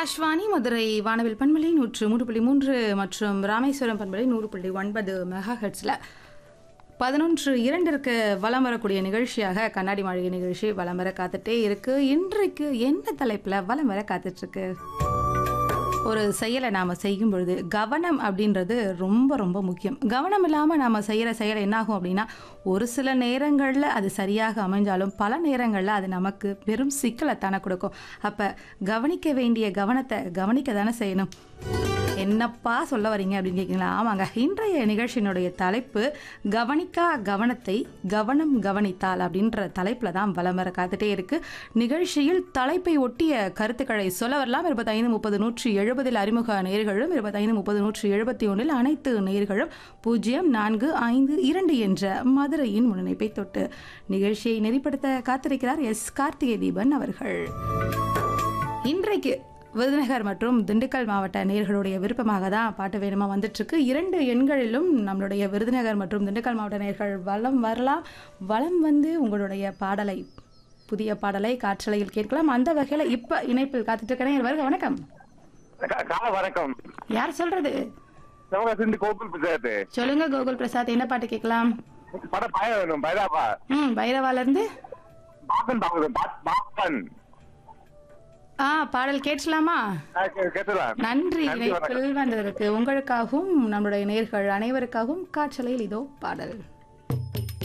ஆகாஷ்வாணி மதுரை வானவில் பண்பலை நூற்று மூன்று புள்ளி மூன்று மற்றும் ராமேஸ்வரம் பண்பலை நூறு புள்ளி ஒன்பது மெகா ஹெட்ஸில் பதினொன்று இரண்டிற்கு வலம் வரக்கூடிய நிகழ்ச்சியாக கண்ணாடி மாளிகை நிகழ்ச்சி வலம் வர காத்துட்டே இருக்கு இன்றைக்கு என்ன தலைப்பில் வலம் வர காத்துட்ருக்கு ஒரு செயலை நாம் செய்யும் பொழுது கவனம் அப்படின்றது ரொம்ப ரொம்ப முக்கியம் கவனம் இல்லாமல் நாம் செய்கிற செயல் என்னாகும் அப்படின்னா ஒரு சில நேரங்களில் அது சரியாக அமைஞ்சாலும் பல நேரங்களில் அது நமக்கு பெரும் சிக்கலைத்தானே கொடுக்கும் அப்போ கவனிக்க வேண்டிய கவனத்தை கவனிக்க தானே செய்யணும் என்னப்பா சொல்ல வரீங்க அப்படின்னு கேட்குங்களா ஆமாங்க இன்றைய நிகழ்ச்சியினுடைய தலைப்பு கவனிக்கா கவனத்தை கவனம் கவனித்தால் அப்படின்ற தலைப்பில் தான் வலம் வர காத்துட்டே இருக்கு நிகழ்ச்சியில் தலைப்பை ஒட்டிய கருத்துக்களை சொல்ல வரலாம் இருபத்தைந்து முப்பது நூற்றி எழுபதில் அறிமுக நேர்களும் இருபத்தைந்து முப்பது நூற்றி எழுபத்தி ஒன்றில் அனைத்து நேர்களும் பூஜ்ஜியம் நான்கு ஐந்து இரண்டு என்ற மதுரையின் முன்னிணைப்பை தொட்டு நிகழ்ச்சியை நெறிப்படுத்த காத்திருக்கிறார் எஸ் கார்த்திகை தீபன் அவர்கள் இன்றைக்கு விருதுநகர் மற்றும் திண்டுக்கல் மாவட்ட நேர்களுடைய விருப்பமாக தான் பாட்டு வேணுமா வந்துட்டுருக்கு இரண்டு எண்களிலும் நம்மளுடைய விருதுநகர் மற்றும் திண்டுக்கல் மாவட்ட நேர்கள் வலம் வரலாம் வலம் வந்து உங்களுடைய பாடலை புதிய பாடலை காற்றலையில் கேட்கலாம் அந்த வகையில் இப்போ இணைப்பில் காத்துட்டு இருக்கிறேன் வருக வணக்கம் கா- காலை வணக்கம் யார் சொல்றது சிவகாசிந்து கோகுல் பிரசாத் சொல்லுங்க கோகுல் பிரசாத் என்ன பாட்டு கேட்கலாம் படம் பய வேணும் பைதாப்பா ம் பைரவால இருந்து பாக்கன் பாக்குது பாக்கன் ஆ பாடல் கேட்கலாமா கேட்டுலாம் நன்றி நன்றி, வணக்கம். இணைப்பில் வந்ததற்கு உங்களுக்காகவும் நம்முடைய நேர்கள் அனைவருக்காகவும் காற்றலையில் இதோ பாடல்